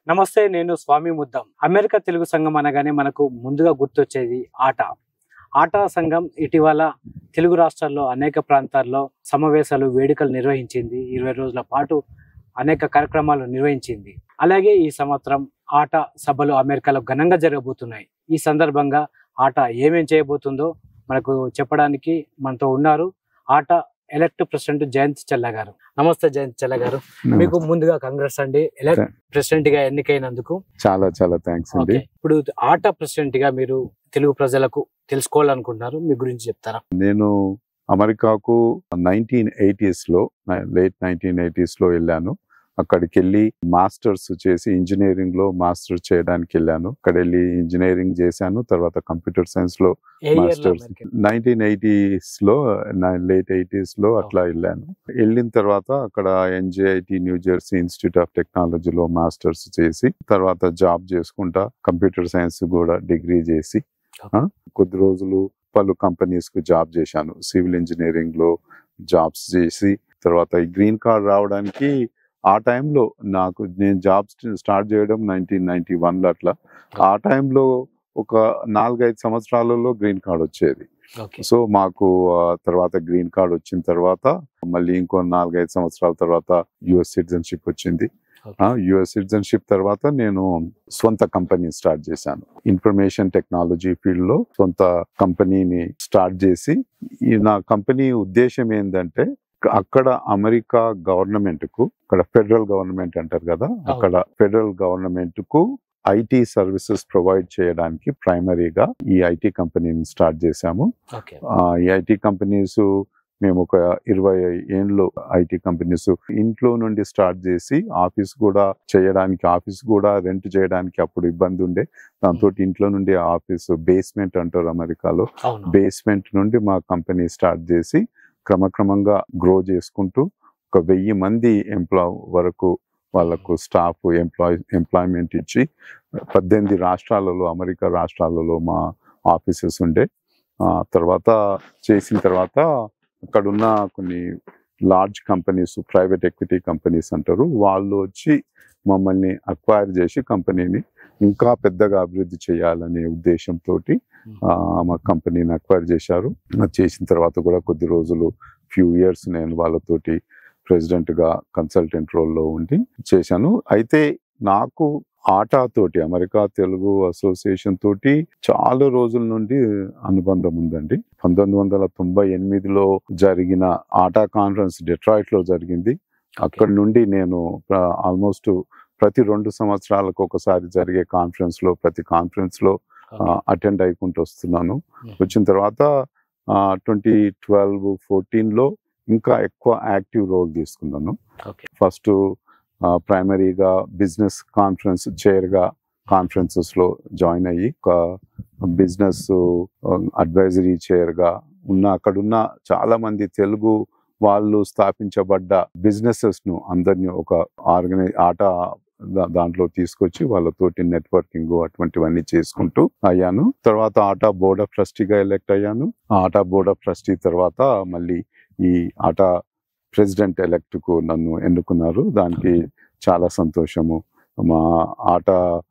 నమస్తే నేను స్వామి ముద్దం అమెరికా తెలుగు సంఘం అనగానే మనకు ముందుగా గుర్తొచ్చేది ఆట ఆట సంఘం ఇటీవల తెలుగు రాష్ట్రాల్లో అనేక ప్రాంతాల్లో సమావేశాలు వేడుకలు నిర్వహించింది ఇరవై రోజుల పాటు అనేక కార్యక్రమాలు నిర్వహించింది అలాగే ఈ సంవత్సరం ఆట సభలు అమెరికాలో ఘనంగా జరగబోతున్నాయి ఈ సందర్భంగా ఆట ఏమేం చేయబోతుందో మనకు చెప్పడానికి మనతో ఉన్నారు ఆట ఎలక్ట్ ప్రెసిడెంట్ జయంత్ చెల్ల గారు నమస్తే జయంత్ చెల్ల గారు మీకు ముందుగా కాంగ్రెస్ అండి ఎలక్ట్ ప్రెసిడెంట్ గా ఎన్నికైనందుకు చాలా చాలా థ్యాంక్స్ అండి ఓకే. ఇప్పుడు ఆట ప్రెసిడెంట్ గా మీరు తెలుగు ప్రజలకు తెలుసుకోవాలనుకుంటున్నారు మీ గురించి చెప్తారా నేను అమెరికాకు నైన్టీన్ ఎయిటీస్ లో లేట్ నైన్టీన్ ఎయిటీస్ లో వెళ్ళాను అక్కడికి వెళ్ళి మాస్టర్స్ చేసి ఇంజనీరింగ్ లో మాస్టర్స్ చేయడానికి వెళ్ళాను అక్కడ వెళ్ళి ఇంజనీరింగ్ చేశాను తర్వాత కంప్యూటర్ సైన్స్ లో ఏ ఇయర్ లో మాస్టర్స్ అమెరికా? నైన్టీన్ ఎయిటీస్ లో లేట్ ఎయిటీస్ లో అట్లా వెళ్ళాను వెళ్ళిన తర్వాత అక్కడ NJIT New Jersey Institute of టెక్నాలజీలో మాస్టర్స్ చేసి తర్వాత జాబ్ చేసుకుంటా కంప్యూటర్ సైన్స్ కూడా డిగ్రీ చేసి ఆ, కొద్ది రోజులు పలు కంపెనీస్ కు జాబ్ చేశాను సివిల్ ఇంజనీరింగ్ లో జాబ్స్ చేసి తర్వాత ఈ గ్రీన్ కార్డ్ రావడానికి ఆ టైంలో నాకు నేను జాబ్ స్టార్ట్ చేయడం నైన్టీన్ నైన్టీ వన్ లో అట్లా ఆ టైంలో ఒక నాలుగైదు సంవత్సరాలలో గ్రీన్ కార్డ్ వచ్చేది ఓకే సో మాకు ఆ, తర్వాత గ్రీన్ కార్డ్ వచ్చిన తర్వాత మళ్ళీ ఇంకో నాలుగైదు సంవత్సరాల తర్వాత యుఎస్ సిటిజన్షిప్ వచ్చింది ఓకే. యుఎస్ సిటిజన్షిప్ తర్వాత నేను సొంత కంపెనీ స్టార్ట్ చేశాను ఇన్ఫర్మేషన్ టెక్నాలజీ ఫీల్డ్ లో సొంత కంపెనీని స్టార్ట్ చేసి ఈ నా కంపెనీ ఉద్దేశం ఏంటంటే అక్కడ అమెరికా గవర్నమెంట్ కు అక్కడ ఫెడరల్ గవర్నమెంట్ అంటారు కదా అక్కడ ఫెడరల్ గవర్నమెంట్ కు ఐటీ సర్వీసెస్ ప్రొవైడ్ చేయడానికి ప్రైమరీగా ఈ ఐటీ కంపెనీని స్టార్ట్ చేశాము ఓకే ఆ, ఈ ఐటీ కంపెనీస్ మేము ఒక ఇరవై ఏండ్లు ఐటీ కంపెనీస్ ఇంట్లో నుండి స్టార్ట్ చేసి ఆఫీస్ కూడా చేయడానికి ఆఫీస్ కూడా రెంట్ చేయడానికి అప్పుడు ఇబ్బంది ఉండే దాంతో ఇంట్లో నుండి ఆఫీస్ బేస్మెంట్ అంటారు అమెరికాలో అవును బేస్మెంట్ నుండి మా కంపెనీ స్టార్ట్ చేసి క్రమక్రమంగా గ్రో చేసుకుంటూ ఒక వెయ్యి మంది ఎంప్లాయ్ వరకు వాళ్ళకు స్టాఫ్ ఎంప్లాయ్ ఎంప్లాయ్మెంట్ ఇచ్చి పద్దెనిమిది రాష్ట్రాలలో అమెరికా రాష్ట్రాలలో మా ఆఫీసెస్ ఉండే ఆ తర్వాత చేసిన తర్వాత అక్కడ ఉన్న కొన్ని large companies private equity companies అంటారు వాళ్ళు వచ్చి మమ్మల్ని అక్వైర్ చేసి కంపెనీని ఇంకా పెద్దగా అభివృద్ధి చేయాలనే ఉద్దేశంతో మా కంపెనీని అక్వైర్ చేశారు అది చేసిన తర్వాత కూడా కొద్ది రోజులు ఫ్యూ ఇయర్స్ నేను వాళ్ళతోటి ప్రెసిడెంట్ గా కన్సల్టెంట్ రోల్లో ఉండి చేశాను అయితే నాకు ఆటా తోటి అమెరికా తెలుగు అసోసియేషన్ తోటి చాలా రోజుల నుండి అనుబంధం ఉందండి పంతొమ్మిది వందల తొంభై ఎనిమిదిలో జరిగిన ఆటా కాన్ఫరెన్స్ డెట్రాయిట్ లో జరిగింది అక్కడి నుండి నేను ఆల్మోస్ట్ ప్రతి రెండు సంవత్సరాలకు ఒకసారి జరిగే కాన్ఫరెన్స్ లో ప్రతి కాన్ఫరెన్స్ లో అటెండ్ అయ్యుకుంటూ వస్తున్నాను వచ్చిన తర్వాత ట్వంటీ ట్వెల్వ్ ఫోర్టీన్ లో ఇంకా ఎక్కువ యాక్టివ్ రోల్ తీసుకున్నాను ఓకే ఫస్ట్ ప్రైమరీగా బిజినెస్ కాన్ఫరెన్స్ చైర్ గా కాన్ఫరెన్సెస్ లో జాయిన్ అయ్యి ఒక బిజినెస్ అడ్వైజరీ చైర్ గా ఉన్న అక్కడున్న చాలా మంది తెలుగు వాళ్ళు స్థాపించబడ్డ బిజినెసెస్ ను అందరినీ ఒక ఆర్గనై ఆట దా- దాంట్లో తీసుకొచ్చి వాళ్ళతోటి నెట్వర్కింగ్ అటువంటివన్నీ చేసుకుంటూ అయ్యాను తర్వాత ఆటా బోర్డ్ ఆఫ్ ట్రస్టీగా ఎలెక్ట్ అయ్యాను ఆ ఆటా బోర్డ్ ఆఫ్ ట్రస్టీ తర్వాత మళ్ళీ ఈ ఆటా ప్రెసిడెంట్ ఎలెక్ట్ కు నన్ను ఎన్నుకున్నారు దానికి చాలా సంతోషము మా ఆట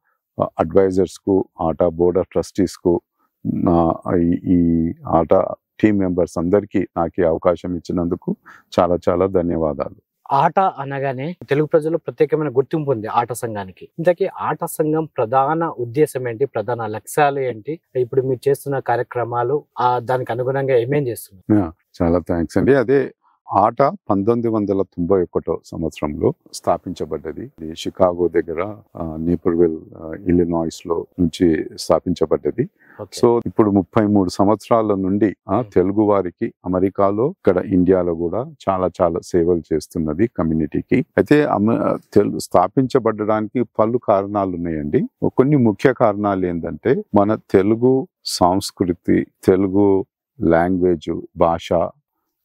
అడ్వైజర్స్ కు ఆట బోర్డ్ ఆఫ్ ట్రస్టీస్ కు నా ఈ- ఈ ఆట టీమ్ మెంబర్స్ అందరికీ నాకు ఈ అవకాశం ఇచ్చినందుకు చాలా చాలా ధన్యవాదాలు ఆట అనగానే తెలుగు ప్రజలు ప్రత్యేకమైన గుర్తింపు ఉంది ఆట సంఘానికి ఇంతకీ ఆట సంఘం ప్రధాన ఉద్దేశం ఏంటి ప్రధాన లక్ష్యాలు ఏంటి ఇప్పుడు మీరు చేస్తున్న కార్యక్రమాలు ఆ దానికి అనుగుణంగా ఏమేం చేస్తున్నారు చాలా థ్యాంక్స్ అండి అదే ఆట పంతొమ్మిది వందల తొంభై ఒకటో సంవత్సరంలో స్థాపించబడ్డది ఇది షికాగో దగ్గర నేపర్విల్ ఇలినాయిస్ లో నుంచి స్థాపించబడ్డది ఓకే. సో ఇప్పుడు ముప్పై మూడు సంవత్సరాల నుండి ఆ, తెలుగు వారికి అమెరికాలో ఇక్కడ ఇండియాలో కూడా చాలా చాలా సేవలు చేస్తున్నది కమ్యూనిటీకి అయితే అమ- తెలు- స్థాపించబడడానికి పలు కారణాలు ఉన్నాయండి కొన్ని ముఖ్య కారణాలు ఏంటంటే మన తెలుగు సంస్కృతి తెలుగు లాంగ్వేజ్ భాష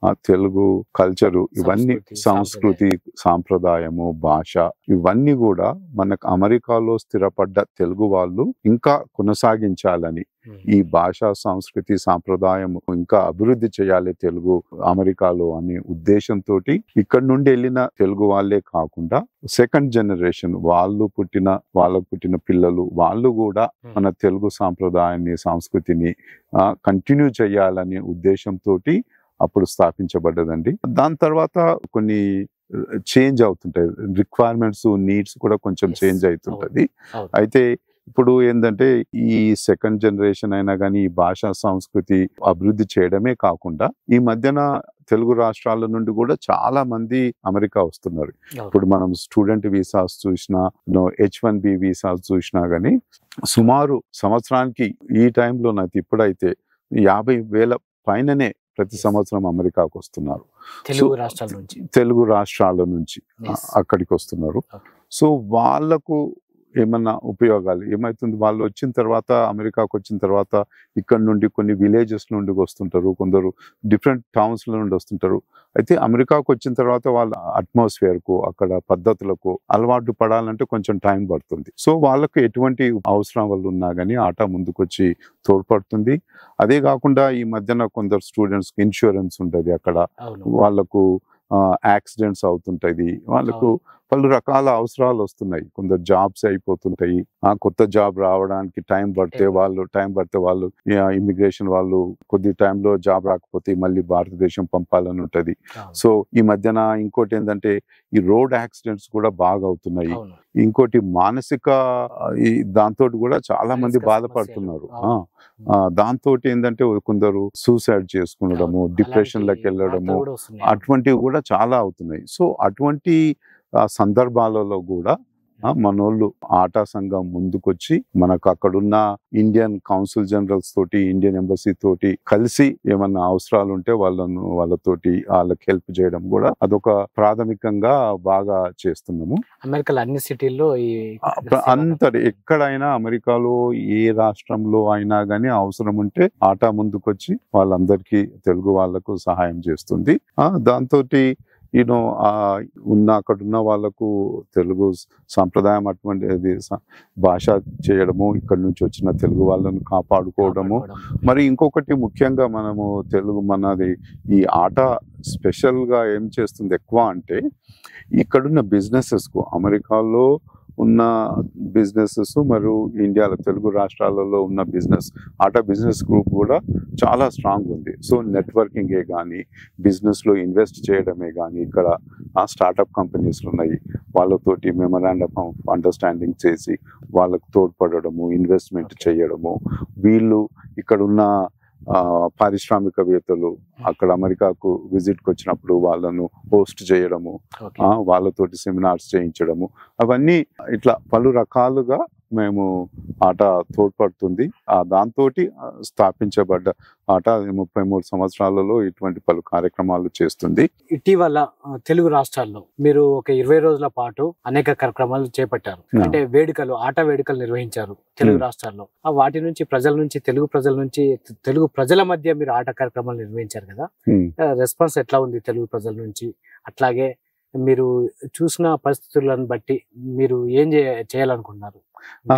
ఆ తెలుగు కల్చరు ఇవన్నీ సంస్కృతి, సంస్కృతి సాంప్రదాయము భాష ఇవన్నీ కూడా మనకు అమెరికాలో స్థిరపడ్డ తెలుగు వాళ్ళు ఇంకా కొనసాగించాలని ఉమ్. ఈ భాష సంస్కృతి సాంప్రదాయం ఇంకా అభివృద్ధి చేయాలి తెలుగు అమెరికాలో అనే ఉద్దేశంతో ఇక్కడ నుండి వెళ్ళిన తెలుగు వాళ్ళే కాకుండా సెకండ్ జనరేషన్ వాళ్ళు పుట్టిన వాళ్ళకు పుట్టిన పిల్లలు వాళ్ళు కూడా Hmm. మన తెలుగు సాంప్రదాయాన్ని సంస్కృతిని కంటిన్యూ చేయాలనే ఉద్దేశంతో అప్పుడు స్థాపించబడ్డదండి దాని తర్వాత కొన్ని చేంజ్ అవుతుంటాయి రిక్వైర్మెంట్స్ నీడ్స్ కూడా కొంచెం Yes. చేంజ్ అవుతుంటది అవును. అయితే ఇప్పుడు ఏంటంటే ఈ సెకండ్ జనరేషన్ అయినా కానీ ఈ భాషా సంస్కృతి అభివృద్ధి చేయడమే కాకుండా ఈ మధ్యన తెలుగు రాష్ట్రాల నుండి కూడా చాలా మంది అమెరికా వస్తున్నారు అవును. ఇప్పుడు మనం స్టూడెంట్ వీసాస్ చూసినా హెచ్ వన్ బి వీసాస్ చూసినా గానీ సుమారు సంవత్సరానికి ఈ టైంలో నాకు ఇప్పుడైతే యాభై వేల పైననే ప్రతి Yes. సంవత్సరం అమెరికాకు వస్తున్నారు తెలుగు So, రాష్ట్రాల నుంచి తెలుగు రాష్ట్రాల నుంచి ఆ, Yes. అక్కడికి వస్తున్నారు Okay. సో వాళ్ళకు ఏమన్నా ఉపయోగాలు ఏమైతుంది వాళ్ళు వచ్చిన తర్వాత అమెరికాకు వచ్చిన తర్వాత ఇక్కడ నుండి కొన్ని విలేజెస్ నుండి వస్తుంటారు కొందరు డిఫరెంట్ టౌన్స్ లో నుండి వస్తుంటారు అయితే అమెరికాకు వచ్చిన తర్వాత వాళ్ళ అట్మాస్ఫియర్ కు అక్కడ పద్ధతులకు అలవాటు పడాలంటే కొంచెం టైం పడుతుంది సో వాళ్ళకు ఎటువంటి అవసరం వల్ల ఉన్నా కానీ ఆట ముందుకొచ్చి తోడ్పడుతుంది అదే కాకుండా ఈ మధ్యన కొందరు స్టూడెంట్స్ ఇన్సూరెన్స్ ఉంటుంది అక్కడ అవును వాళ్ళకు యాక్సిడెంట్స్ అవుతుంటది వాళ్ళకు పలు రకాల అవసరాలు వస్తున్నాయి కొందరు జాబ్స్ అయిపోతుంటాయి ఆ కొత్త జాబ్ రావడానికి టైం పడితే Time. వాళ్ళు టైం పడితే వాళ్ళు ఇమిగ్రేషన్ వాళ్ళు కొద్ది టైంలో జాబ్ రాకపోతే మళ్ళీ భారతదేశం పంపాలని ఉంటది అవును. సో ఈ మధ్యన ఇంకోటి ఏంటంటే ఈ రోడ్ యాక్సిడెంట్స్ కూడా బాగా అవుతున్నాయి అవును ఇంకోటి మానసిక ఆ, ఈ దాంతో కూడా చాలా మంది మానసిక బాధపడుతున్నారు సమస్యలు. ఆ, ఆ, దాంతో ఏంటంటే కొందరు సూసైడ్ చేసుకునడము అవును. డిప్రెషన్ అలాంటి లకి వెళ్ళడము వార్తలు కూడా వస్తున్నాయి. అటువంటివి కూడా చాలా అవుతున్నాయి సో అటువంటి ఆ, సందర్భాలలో కూడా ఆ, మనోళ్ళు ఆటా సంఘం ముందుకొచ్చి మనకు అక్కడున్న ఇండియన్ కౌన్సిల్ జనరల్స్ తోటి ఇండియన్ ఎంబసీ తోటి కలిసి ఏమన్నా అవసరాలు ఉంటే వాళ్ళను వాళ్ళతోటి వాళ్ళకి హెల్ప్ చేయడం కూడా అదొక ప్రాథమికంగా బాగా చేస్తున్నాము అమెరికాలో అన్ని సిటీల్లో ఈ ఆ, ప్ర- అంతటి ఎక్కడైనా అమెరికాలో ఏ రాష్ట్రంలో అయినా గానీ అవసరం ఉంటే ఆటా ముందుకొచ్చి వాళ్ళందరికీ తెలుగు వాళ్ళకు సహాయం చేస్తుంది ఆ దాంతో యూనో ఆ ఉన్న అక్కడ ఉన్న వాళ్ళకు తెలుగు స- సాంప్రదాయం అటువంటి అది స- భాష చేయడము ఇక్కడ నుంచి వచ్చిన తెలుగు వాళ్ళను కాపాడుకోవడము కాపాడుకోవడం. మరి ఇంకొకటి ముఖ్యంగా మనము తెలుగు మనది ఈ ఆట స్పెషల్ గా ఏం చేస్తుంది ఎక్కువ అంటే ఇక్కడున్న బిజినెసెస్ కు అమెరికాలో ఉన్న బిజినెసెస్ మరియు ఇండియాలో తెలుగు రాష్ట్రాలలో ఉన్న బిజినెస్ ఆటా బిజినెస్ గ్రూప్ కూడా చాలా స్ట్రాంగ్ ఉంది సో నెట్వర్కింగే కానీ బిజినెస్ లో ఇన్వెస్ట్ చేయడమే కానీ ఇక్కడ ఆ స్టార్టప్ కంపెనీస్ ఉన్నాయి వాళ్ళతోటి మెమరాండమ్ ఆఫ్ అండర్స్టాండింగ్ చేసి వాళ్ళకు తోడ్పడము ఇన్వెస్ట్మెంట్ చేయడము వీళ్ళు ఇక్కడ ఉన్న ఆ, పారిశ్రామికవేత్తలు అక్కడ అమెరికాకు విజిట్ కి వచ్చినప్పుడు వాళ్ళను హోస్ట్ చేయడము ఓకే. ఆ, వాళ్ళతోటి సెమినార్స్ చేయించడము అవన్నీ ఇట్లా పలు రకాలుగా మేము ఆట తోడ్పడుతుంది ఆ దాంతో స్థాపించబడ్డ ఆట ముప్పై మూడు సంవత్సరాలలో ఇటువంటి పలు కార్యక్రమాలు చేస్తుంది ఇటీవల ఆ, తెలుగు రాష్ట్రాల్లో మీరు ఒక ఇరవై రోజుల పాటు అనేక కార్యక్రమాలు చేపట్టారు Yeah. అంటే వేడుకలు ఆట వేడుకలు నిర్వహించారు తెలుగు Hmm. రాష్ట్రాల్లో ఆ వాటి నుంచి ప్రజల నుంచి తెలుగు ప్రజల నుంచి తెలుగు ప్రజల మధ్య మీరు ఆట కార్యక్రమాలు నిర్వహించారు కదా ఉమ్. రెస్పాన్స్ ఎట్లా ఉంది తెలుగు ప్రజల నుంచి అట్లాగే మీరు చూసిన పరిస్థితులను బట్టి మీరు ఏం చేయ- చేయాలనుకుంటున్నారు ఆ,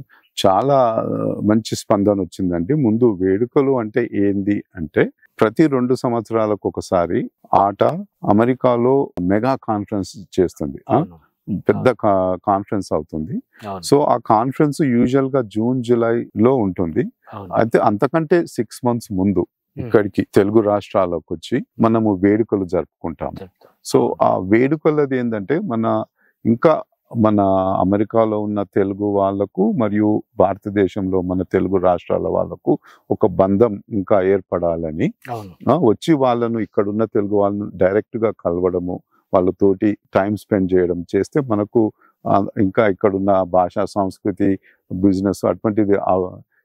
చాలా మంచి స్పందన వచ్చిందండి ముందు వేడుకలు అంటే ఏంది అంటే ప్రతి రెండు సంవత్సరాలకు ఒకసారి ఆట అమెరికాలో మెగా కాన్ఫరెన్స్ చేస్తుంది ఆ, అవును పెద్ద కాన్ఫరెన్స్ అవుతుంది అవును సో ఆ కాన్ఫరెన్స్ యూజువల్ గా జూన్ జూలై లో ఉంటుంది అవును అయితే అంతకంటే సిక్స్ మంత్స్ ముందు ఇక్కడికి తెలుగు రాష్ట్రాలకు వచ్చి మనము వేడుకలు జరుపుకుంటాం చెప్తా. సో ఆ వేడుకలది ఏంటంటే మన ఇంకా మన అమెరికాలో ఉన్న తెలుగు వాళ్ళకు మరియు భారతదేశంలో మన తెలుగు రాష్ట్రాల వాళ్ళకు ఒక బంధం ఇంకా ఏర్పడాలని అవును ఆ, వచ్చి వాళ్ళను ఇక్కడున్న తెలుగు వాళ్ళను డైరెక్ట్ గా కలవడము వాళ్ళతోటి టైం స్పెండ్ చేయడం చేస్తే మనకు ఆ, ఇంకా ఇక్కడున్న భాషా సంస్కృతి బిజినెస్ అటువంటిది ఆ,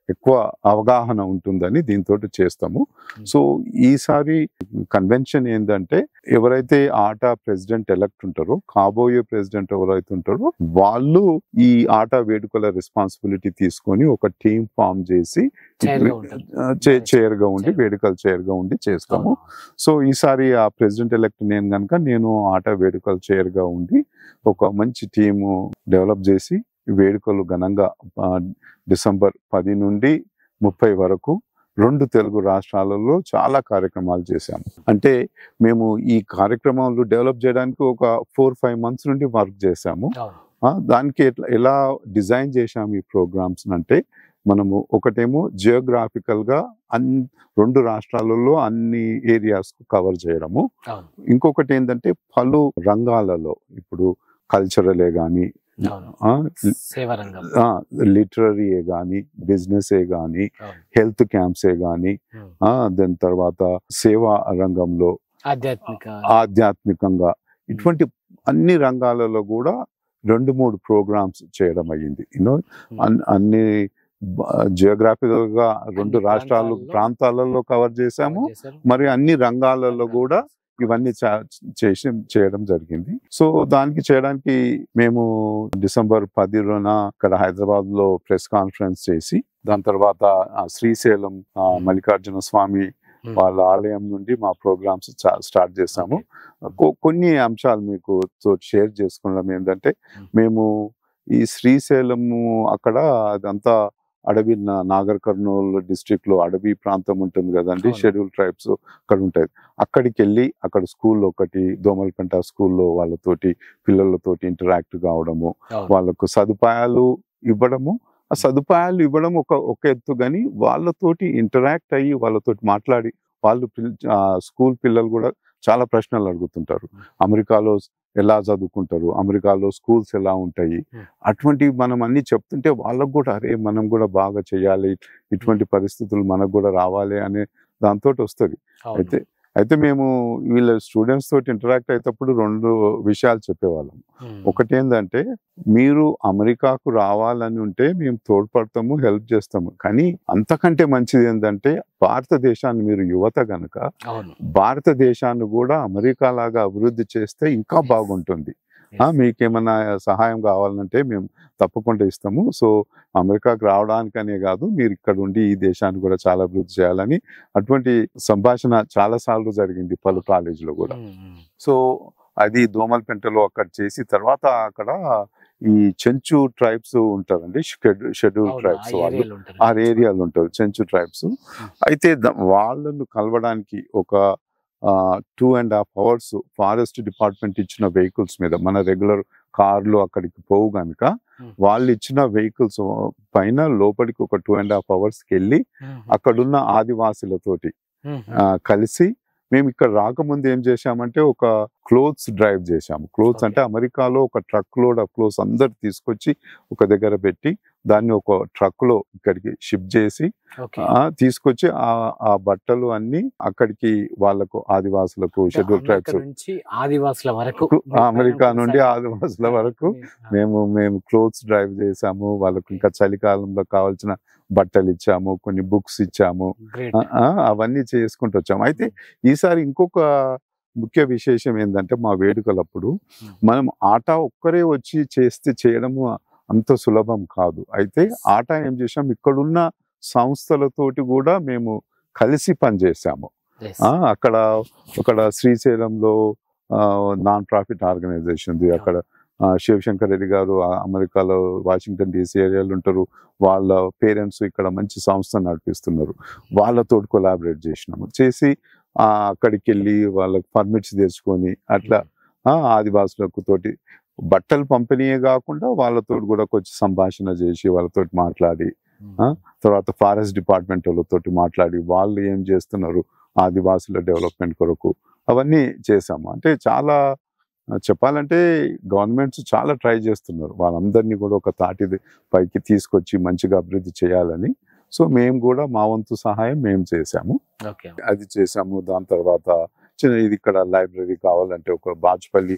ఎక్కువ అవగాహన ఉంటుందని దీంతో చేస్తాము సో ఈసారి కన్వెన్షన్ ఏంటంటే ఎవరైతే ఆట ప్రెసిడెంట్ ఎలక్ట్ ఉంటారో కాబోయే ప్రెసిడెంట్ ఎవరైతే ఉంటారో వాళ్ళు ఈ ఆట వేడుకల రెస్పాన్సిబిలిటీ తీసుకొని ఒక టీం ఫామ్ చేసి Chair గా ఉంటారు. చైర్ గా ఉండి Chair. వేడుకల చైర్ గా ఉండి చేస్తాము అవును. సో ఈసారి ఆ ప్రెసిడెంట్ ఎలక్ట్ నేను కనుక నేను ఆట వేడుకల చైర్ గా ఉండి ఒక మంచి టీము డెవలప్ చేసి ఈ వేడుకలు ఘనంగా ఆ, డిసెంబర్ పది నుండి ముప్పై వరకు రెండు తెలుగు రాష్ట్రాలలో చాలా కార్యక్రమాలు చేశాము అంటే మేము ఈ కార్యక్రమాలు డెవలప్ చేయడానికి ఒక ఫోర్ ఫైవ్ మంత్స్ నుండి వర్క్ చేశాము అవును. ఆ, దానికి ఎట్లా ఎలా డిజైన్ చేశాము ఈ ప్రోగ్రామ్స్ అంటే మనము ఒకటేమో జియోగ్రాఫికల్ గా అన్ రెండు రాష్ట్రాలలో అన్ని ఏరియాస్ కవర్ చేయడము అవును. ఇంకొకటి ఏంటంటే పలు రంగాలలో ఇప్పుడు కల్చరలే కానీ అవును. సేవా రంగం లిటరరీయే కానీ బిజినెసే కానీ అవును. హెల్త్ క్యాంప్సే కానీ ఉమ్. దాని తర్వాత సేవా రంగంలో ఆధ్యాత్మిక ఆధ్యాత్మికంగా ఇటువంటి అన్ని రంగాలలో కూడా రెండు మూడు ప్రోగ్రామ్స్ చేయడం అయ్యింది యూనో అన్ని జియోగ్రాఫికల్ గా రెండు అన్ని రాష్ట్రాలు ప్రాంతాల్లో ప్రాంతాలలో కవర్ చేశాము చేశారు. మరి అన్ని రంగాలలో కూడా ఇవన్నీ చా- చేసి చేయడం జరిగింది సో దానికి చేయడానికి మేము డిసెంబర్ పదిన ఇక్కడ హైదరాబాద్ లో ప్రెస్ కాన్ఫరెన్స్ చేసి దాని తర్వాత ఆ శ్రీశైలం ఆ, మల్లికార్జున స్వామి Hmm. వాళ్ళ ఆలయం నుండి మా ప్రోగ్రామ్స్ స్టార్ట్ చేసాము కొ- కొన్ని అంశాలు మీకు షేర్ చేసుకోవడం ఏంటంటే Hmm. మేము ఈ శ్రీశైలము అక్కడ అదంతా అడవి నా- నాగర్ కర్నూల్ డిస్ట్రిక్ట్ లో అడవి ప్రాంతం ఉంటుంది కదండి అవును. షెడ్యూల్ ట్రైబ్స్ అక్కడ ఉంటాయి అక్కడికి వెళ్ళి అక్కడ స్కూల్ ఒకటి దోమలపెంట స్కూల్లో వాళ్ళతోటి పిల్లలతోటి ఇంటరాక్ట్ కావడము అవును. వాళ్ళకు సదుపాయాలు ఇవ్వడము ఆ సదుపాయాలు ఇవ్వడం ఒక ఒక ఎత్తు కానీ వాళ్ళతోటి ఇంటరాక్ట్ అయ్యి వాళ్ళతోటి మాట్లాడి వాళ్ళు పిల్- ఆ, స్కూల్ పిల్లలు కూడా చాలా ప్రశ్నలు అడుగుతుంటారు అమెరికాలో ఎలా చదువుకుంటారు అమెరికాలో స్కూల్స్ ఎలా ఉంటాయి Hmm. అటువంటివి మనం అన్ని చెప్తుంటే వాళ్ళకు కూడా అరే మనం కూడా బాగా చేయాలి ఇటువంటి పరిస్థితులు మనకు కూడా రావాలి అనే దాంతో వస్తుంది అవును. అయితే అయితే మేము వీళ్ళ స్టూడెంట్స్ తోటి ఇంటరాక్ట్ అయ్యేటప్పుడు రెండు విషయాలు చెప్పేవాళ్ళం ఉమ్. ఒకటి ఏంటంటే మీరు అమెరికాకు రావాలని ఉంటే మేము తోడ్పడతాము హెల్ప్ చేస్తాము కానీ అంతకంటే మంచిది ఏంటంటే భారతదేశాన్ని మీరు యువత గనుక అవును భారతదేశాన్ని కూడా అమెరికా లాగా అభివృద్ధి చేస్తే ఇంకా Yes. బాగుంటుంది ఆ, మీకేమన్నా సహాయం కావాలంటే మేము తప్పకుండా ఇస్తాము సో అమెరికాకు రావడానికనే కాదు మీరు ఇక్కడ ఉండి ఈ దేశాన్ని కూడా చాలా అభివృద్ధి చేయాలని అటువంటి సంభాషణ చాలా సార్లు జరిగింది పలు కాలేజీలో కూడా ఉమ్, ఉమ్. సో అది దోమలపెంటలో అక్కడ చేసి తర్వాత అక్కడ ఈ చెంచు ట్రైబ్స్ ఉంటారండి షెడ్యూల్ అవును, ట్రైబ్స్ ఆ వాళ్ళు ఏరియాలో ఉంటారు. ఆ ఏరియాలో ఉంటారు చెంచు ట్రైబ్స్ అయితే ద- వాళ్ళను కలవడానికి ఒక two and half hours forest department ఇచ్చిన వెహికల్స్ మీద మన రెగ్యులర్ కార్లు అక్కడికి పోవు గనుక Hmm. వాళ్ళు ఇచ్చిన వెహికల్స్ పైన లోపలికి ఒక టూ అండ్ హాఫ్ అవర్స్కి వెళ్ళి ఉమ్, అక్కడున్న ఆదివాసులతోటి ఉమ్, ఆ, కలిసి మేము ఇక్కడ రాకముందు ఏం చేశామంటే ఒక క్లోత్స్ డ్రైవ్ చేశాము క్లోత్స్ Okay. అంటే అమెరికాలో ఒక ట్రక్ లోడ్ ఆఫ్ క్లోత్స్ అందరు తీసుకొచ్చి ఒక దగ్గర పెట్టి దాన్ని ఒక ట్రక్ లో ఇక్కడికి షిప్ చేసి ఓకే. ఆ, తీసుకొచ్చి ఆ ఆ బట్టలు అన్ని అక్కడికి వాళ్ళకు ఆదివాసులకు షెడ్యూల్ అమెరికా ట్రైబ్స్ నుంచి ఆదివాసుల వరకు అమెరికా నుండి ఆదివాసుల వరకు మేము మేము క్లోత్స్ డ్రైవ్ చేసాము వాళ్ళకు ఇంకా చలికాలంలో కావాల్సిన బట్టలు ఇచ్చాము కొన్ని బుక్స్ ఇచ్చాము గ్రేట్ ఆ, ఆ, అవన్నీ చేసుకుంటూ వచ్చాము అయితే ఈసారి ఇంకొక ముఖ్య విశేషం ఏంటంటే మా వేడుకలప్పుడు Hmm. మనం ఆట ఒక్కరే వచ్చి చేస్తే చేయడము అంత సులభం కాదు అయితే ఆట ఏం చేసాం ఇక్కడున్న సంస్థలతోటి కూడా మేము కలిసి పనిచేసాము ఆ, అక్కడ అక్కడ శ్రీశైలంలో నాన్ ప్రాఫిట్ ఆర్గనైజేషన్ ఉంది అక్కడ ఆ, శివశంకర్ రెడ్డి గారు ఆ, అమెరికాలో వాషింగ్టన్ డీసీ ఏరియాలో ఉంటారు వాళ్ళ పేరెంట్స్ ఇక్కడ మంచి సంస్థ నడిపిస్తున్నారు వాళ్ళతో కొలాబరేట్ చేసినాము చేసి ఆ, అక్కడికి వెళ్ళి వాళ్ళకి పర్మిట్స్ తెచ్చుకొని అట్లా ఆ, ఆదివాసులకు తోటి బట్టలు పంపిణీయే కాకుండా వాళ్ళతో కూడా కొంచెం సంభాషణ చేసి వాళ్ళతో మాట్లాడి ఆ? తర్వాత ఫారెస్ట్ డిపార్ట్మెంట్ వాళ్ళతోటి మాట్లాడి వాళ్ళు ఏం చేస్తున్నారు ఆదివాసుల డెవలప్మెంట్ కొరకు అవన్నీ చేసాము అంటే చాలా ఆ, చెప్పాలంటే గవర్నమెంట్స్ చాలా ట్రై చేస్తున్నారు వాళ్ళందరినీ కూడా ఒక తాటి పైకి తీసుకొచ్చి మంచిగా అభివృద్ధి చేయాలని సో మేము కూడా మా వంతు సహాయం మేము చేసాము ఓకే అది చేసాము దాని తర్వాత చిన్న ఇది ఇక్కడ లైబ్రరీ కావాలంటే ఒక బాచుపల్లి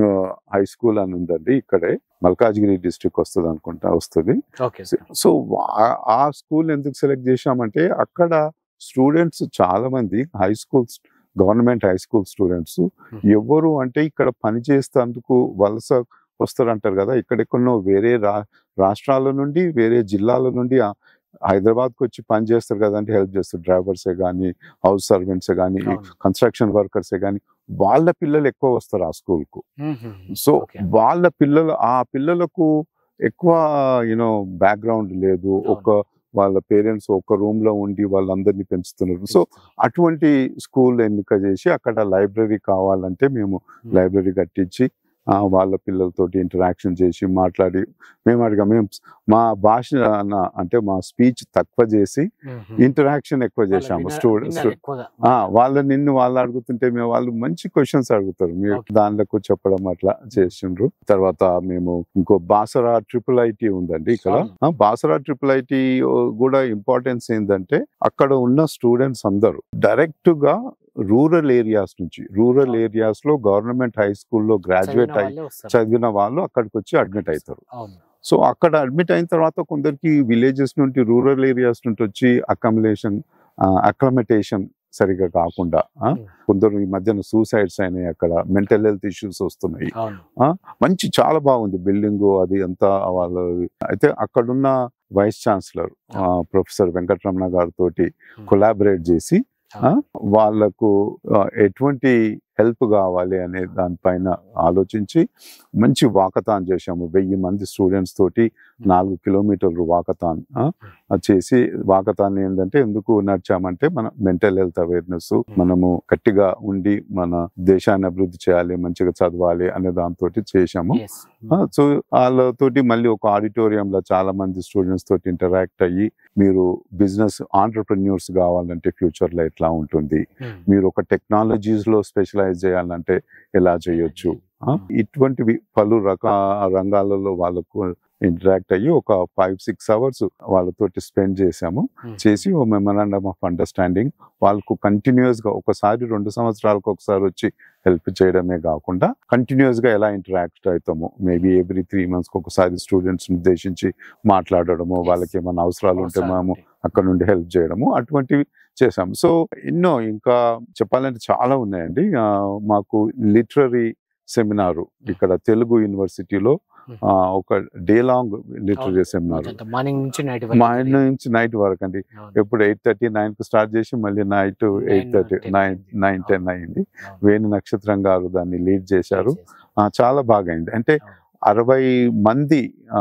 హై స్కూల్ అని ఉందండి ఇక్కడే మల్కాజ్గిరి డిస్ట్రిక్ట్ వస్తుంది అనుకుంటా వస్తుంది ఓకే సో ఆ- ఆ స్కూల్ ఎందుకు సెలెక్ట్ చేశామంటే అక్కడ స్టూడెంట్స్ చాలా మంది high schools government high school students ఎవరు అంటే ఇక్కడ పని చేసేందుకు వలస వస్తారంటారు కదా ఇక్కడెక్కడో వేరే రా రాష్ట్రాల నుండి వేరే జిల్లాల నుండి ఆ హైదరాబాద్కి వచ్చి పని చేస్తారు కదంటే హెల్ప్ చేస్తారు డ్రైవర్సే కానీ హౌస్ సర్వెంట్సే కానీ కన్స్ట్రక్షన్ వర్కర్సే కానీ వాళ్ళ పిల్లలు ఎక్కువ వస్తారు ఆ స్కూల్కు సో Okay. వాళ్ళ పిల్లలు ఆ పిల్లలకు ఎక్కువ యూనో బ్యాక్గ్రౌండ్ లేదు అవును. ఒక వాళ్ళ పేరెంట్స్ ఒక రూమ్ లో ఉండి వాళ్ళందరినీ పెంచుతున్నారు సో అటువంటి స్కూల్ ఎన్నిక చేసి అక్కడ లైబ్రరీ కావాలంటే మేము లైబ్రరీ కట్టించి ఆ, వాళ్ళ పిల్లలతోటి ఇంటరాక్షన్ చేసి మాట్లాడి మేము అడిగా మేము మా భాష నా- అంటే మా స్పీచ్ తక్కువ చేసి ఇంటరాక్షన్ ఎక్కువ చేశాము స్టూడెంట్స్ ఆ వాళ్ళ నిన్ను వాళ్ళు అడుగుతుంటే మేము వాళ్ళు మంచి క్వశ్చన్స్ అడుగుతారు మీరు Okay. దానిలోకి చెప్పడం అట్లా చేసిండ్రు తర్వాత మేము ఇంకో బాసరా ట్రిపుల్ ఐటీ ఉందండి ఇక్కడ అవును. ఆ, బాసరా ట్రిపుల్ ఐటీ కూడా ఇంపార్టెన్స్ ఏంటంటే అక్కడ ఉన్న స్టూడెంట్స్ అందరూ డైరెక్ట్ గా రూరల్ ఏరియాస్ నుంచి రూరల్ అవును. ఏరియాస్ లో గవర్నమెంట్ హై స్కూల్లో గ్రాడ్యుయేట్ అయి చదివిన వాళ్ళు అక్కడికి వచ్చి అడ్మిట్ అవుతారు అవును సో అక్కడ అడ్మిట్ అయిన తర్వాత కొందరికి విలేజెస్ నుండి రూరల్ ఏరియాస్ నుండి వచ్చి అకమిలేషన్ అక్లమటేషన్ సరిగా కాకుండా ఆ, Hmm. కొందరు ఈ మధ్యన సూసైడ్స్ అయినాయి అక్కడ మెంటల్ హెల్త్ ఇష్యూస్ వస్తున్నాయి అవును మంచి చాలా బాగుంది బిల్డింగ్ అది అంతా వాళ్ళ అయితే అక్కడున్న వైస్ ఛాన్సలర్ ప్రొఫెసర్ వెంకటరమణ గారితో Hmm. కొలాబరేట్ చేసి అవును. ఆ, వాళ్ళకు ఆ, ఎటువంటి హెల్ప్ కావాలి అనే దానిపైన ఆలోచించి మంచి వాకథాన్ చేశాము వెయ్యి మంది స్టూడెంట్స్ తోటి నాలుగు కిలోమీటర్లు వాకథాన్ ఆ, అది చేసి వాకథాన్ ఏంటంటే ఎందుకు నడిచామంటే మన మెంటల్ హెల్త్ అవేర్నెస్ మనము గట్టిగా ఉండి మన దేశాన్ని అభివృద్ధి చేయాలి మంచిగా చదవాలి అనే దాంతో చేశాము Yes. ఆ, సో వాళ్ళతోటి మళ్ళీ ఒక auditorium లో చాలా మంది స్టూడెంట్స్ తోటి ఇంటరాక్ట్ అయ్యి మీరు బిజినెస్ ఆంటర్ప్రెన్యూర్స్ కావాలంటే future లో ఎట్లా ఉంటుంది Hmm. మీరు ఒక టెక్నాలజీస్ లో స్పెషలైజ్ చేయాలంటే ఎలా చేయొచ్చు ఆ, ఇటువంటివి పలు రక రంగాలలో వాళ్ళకు ఇంటరాక్ట్ అయ్యి ఒక ఫైవ్ సిక్స్ అవర్స్ వాళ్ళతోటి స్పెండ్ చేశాము Hmm. చేసి ఓ మెమరాండమ్ ఆఫ్ అండర్స్టాండింగ్ వాళ్ళకు కంటిన్యూస్ గా ఒకసారి రెండు సంవత్సరాలకు ఒకసారి వచ్చి హెల్ప్ చేయడమే కాకుండా కంటిన్యూస్ గా ఎలా ఇంటరాక్ట్ అవుతాము మేబీ ఎవ్రీ త్రీ మంత్స్ ఒకసారి స్టూడెంట్స్ ఉద్దేశించి మాట్లాడడము Yes. వాళ్ళకి ఏమైనా అవసరాలు ఉంటే అవసరాలు మేము ఉంటాయి. అక్కడ నుండి హెల్ప్ చేయడము అటువంటివి చేసాము సో ఎన్నో ఇంకా చెప్పాలంటే చాలా ఉన్నాయండి ఆ, మాకు లిటరరీ సెమినారు ఇక్కడ తెలుగు యూనివర్సిటీలో ఆ, ఒక డే లాంగ్ లిటరరీ సెమినార్ అదంతా మార్నింగ్ నుంచి నైట్ మా ఇంటి నుంచి నైట్ వరకు అండి ఎప్పుడు ఎయిట్ థర్టీ నైన్ కు స్టార్ట్ చేసి మళ్ళీ night eight thirty 10 nine nine ten అయింది వేణు నక్షత్రం గారు దాన్ని లీడ్ చేశారు ఆ, చాలా బాగా అయింది అంటే అరవై మంది ఆ,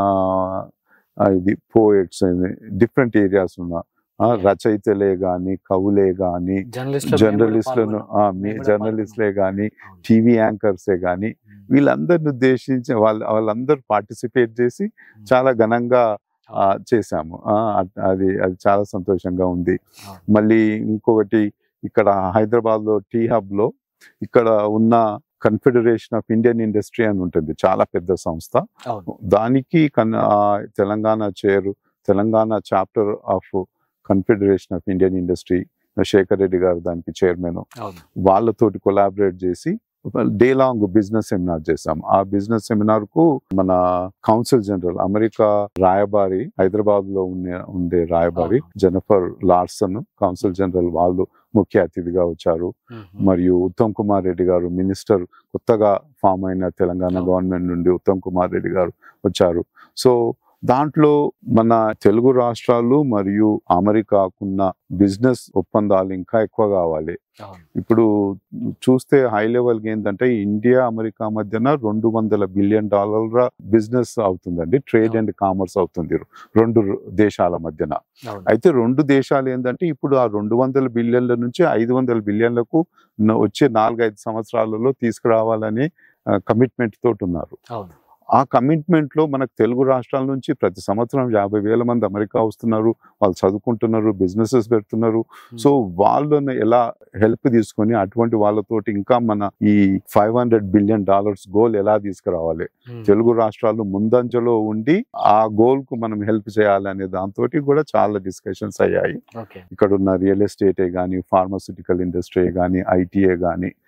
ఆ, ఇది పోయిట్స్ డిఫరెంట్ ఏరియాస్ ఉన్న ఆ, రచయితలే గాని కవులే గాని జర్నలిస్టులను ఆ, మీ జర్నలిస్టులే గాని టీవీ యాంకర్సే గాని వీళ్ళందరిని ఉద్దేశించి వాళ్ళ వాళ్ళందరూ పార్టిసిపేట్ చేసి చాలా ఘనంగా ఆ, చేశాము ఆ, అట్- అది అది చాలా సంతోషంగా ఉంది అవును. మళ్ళీ ఇంకొకటి ఇక్కడ హైదరాబాద్ లో టీ హబ్ లో ఇక్కడ ఉన్న కన్ఫెడరేషన్ ఆఫ్ ఇండియన్ ఇండస్ట్రీ అని ఉంటుంది చాలా పెద్ద సంస్థ అవును దానికి కన్- ఆ, Telangana chair Telangana chapter of confederation of Indian industry Shekar Reddy గారు దానికి చైర్మన్ అవును వాళ్ళతోటి కొలాబరేట్ చేసి డే లాంగ్ బిజినెస్ సెమినార్ చేశాం ఆ బిజినెస్ సెమినార్ కు మన కౌన్సిల్ జనరల్ అమెరికా రాయబారి హైదరాబాద్ లో ఉన్న ఉండే రాయబారి అవును. జెనఫర్ లార్సన్ కౌన్సిల్ జనరల్ వాళ్ళు ముఖ్య అతిథిగా వచ్చారు Hmm. మరియు ఉత్తమ్ కుమార్ రెడ్డి గారు మినిస్టర్ కొత్తగా ఫామ్ అయిన తెలంగాణ అవును. గవర్నమెంట్ నుండి ఉత్తమ్ కుమార్ రెడ్డి గారు వచ్చారు సో దాంట్లో మన తెలుగు రాష్ట్రాలు మరియు అమెరికాకున్న బిజినెస్ ఒప్పందాలు ఇంకా ఎక్కువ కావాలి అవును ఇప్పుడు చూస్తే హై లెవెల్ ఏంటంటే ఇండియా అమెరికా మధ్యన రెండు వందల బిలియన్ డాలర్ల బిజినెస్ అవుతుందండి ట్రేడ్ అండ్ కామర్స్ అవుతుంది రెండు దేశాల మధ్యన అవును అయితే రెండు దేశాలు ఏంటంటే ఇప్పుడు ఆ రెండు వందల బిలియన్ల నుంచి ఐదు వందల బిలియన్లకు న- వచ్చే నాలుగైదు సంవత్సరాలలో తీసుకురావాలని కమిట్మెంట్ తోటి ఉన్నారు అవును ఆ కమిట్మెంట్ లో మనకు తెలుగు రాష్ట్రాల నుంచి ప్రతి సంవత్సరం యాభై వేల మంది అమెరికా వస్తున్నారు వాళ్ళు చదువుకుంటున్నారు బిజినెసెస్ పెడుతున్నారు సో వాళ్ళని ఎలా హెల్ప్ తీసుకొని అటువంటి వాళ్ళతోటి ఇంకా మన ఈ five hundred billion dollars goal ఎలా తీసుకురావాలి Hmm. తెలుగు రాష్ట్రాలు ముందంజలో ఉండి ఆ గోల్ కు మనం హెల్ప్ చేయాలి అనే దాంతో కూడా చాలా డిస్కషన్స్ అయ్యాయి ఓకే ఇక్కడ ఉన్న రియల్ ఎస్టేటే కానీ ఫార్మస్యూటికల్ ఇండస్ట్రీ కానీ ఐటీఏ కానీ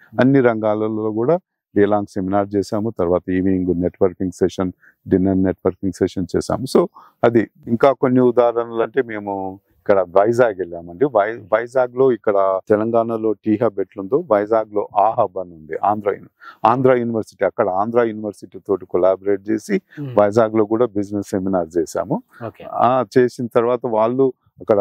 అన్ని రంగాలలో కూడా డే లాంగ్ సెమినార్ చేశాము తర్వాత evening networking session dinner networking session చేశాము సో అది ఇంకా కొన్ని ఉదాహరణలు అంటే మేము ఇక్కడ వైజాగ్ వెళ్ళామండి వై వైజాగ్ లో ఇక్కడ తెలంగాణలో టీ హబ్ ఎట్లుందో వైజాగ్ లో ఆ హబ్ అని ఉంది ఆంధ్ర యూని- ఆంధ్ర యూనివర్సిటీ అక్కడ ఆంధ్ర యూనివర్సిటీ తోటి కొలాబరేట్ చేసి వైజాగ్ లో కూడా బిజినెస్ సెమినార్ చేశాము ఓకే ఆ చేసిన తర్వాత వాళ్ళు అక్కడ